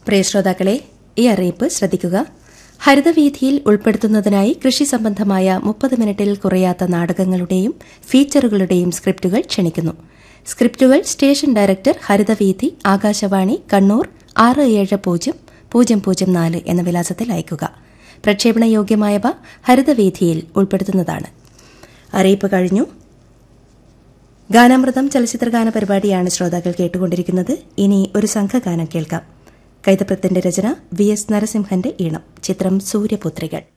പ്രിയ ശ്രോതാക്കളെ ഈ അറിയിപ്പ് ശ്രദ്ധിക്കുക ഹരിതവീഥിയിൽ ഉൾപ്പെടുത്തുന്നതിനായി കൃഷി സംബന്ധമായ മുപ്പത് മിനിറ്റിൽ കുറയാത്ത നാടകങ്ങളുടെയും ഫീച്ചറുകളുടെയും സ്ക്രിപ്റ്റുകൾ ക്ഷണിക്കുന്നു സ്ക്രിപ്റ്റുകൾ സ്റ്റേഷൻ ഡയറക്ടർ ഹരിതവീഥി ആകാശവാണി കണ്ണൂർ ആറ് ഏഴ് പൂജ്യം പൂജ്യം പൂജ്യം നാല് എന്ന വിലാസത്തിൽ അയക്കുക പ്രക്ഷേപണ യോഗ്യമായവ ഹരിതവീഥിയിൽ ഉൾപ്പെടുത്തുന്നതാണ് അറിയിപ്പ് കഴിഞ്ഞു ഗാനാമൃതം ചലച്ചിത്രഗാന പരിപാടിയാണ് ശ്രോതാക്കൾ കേട്ടുകൊണ്ടിരിക്കുന്നത് ഇനി ഒരു സംഘഗാനം കേൾക്കാം കൈതപ്രത്തിന്റെ രചന വി എസ് നരസിംഹന്റെ ഈണം ചിത്രം സൂര്യപുത്രികൾ